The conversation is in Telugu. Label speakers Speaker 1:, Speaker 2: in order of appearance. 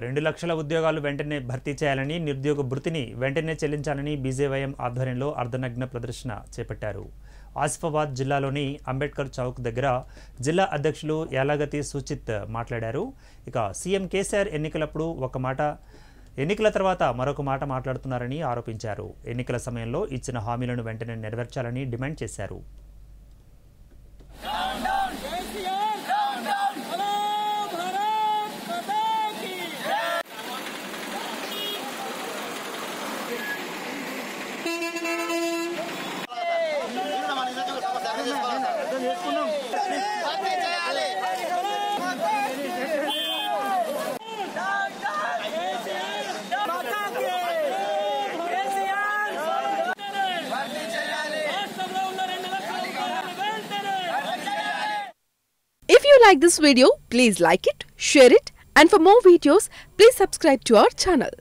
Speaker 1: రెండు లక్షల ఉద్యోగాలు వెంటనే భర్తీ చేయాలని నిరుద్యోగ భృతిని వెంటనే చెల్లించాలని బీజేవైఎం ఆధ్వర్యంలో అర్ధనగ్న ప్రదర్శన చేపట్టారు ఆసిఫాబాద్ జిల్లాలోని అంబేద్కర్ చౌక్ దగ్గర జిల్లా అధ్యక్షులు యాలాగతి సుచిత్ మాట్లాడారు ఇక సీఎం కేసీఆర్ ఎన్నికలప్పుడు ఒక మాట ఎన్నికల తర్వాత మరొక మాట మాట్లాడుతున్నారని ఆరోపించారు ఎన్నికల సమయంలో ఇచ్చిన హామీలను వెంటనే నెరవేర్చాలని డిమాండ్ చేశారు
Speaker 2: KCR down down hello Bharat Mata కీ మాతా కీ కేసీఆర్ రాష్ట్రంలో ఉన్న రెండు లక్షల ఉద్యోగాలు వెంటనే
Speaker 3: If you like this video, please like it, share it, and for more videos, please subscribe to our channel.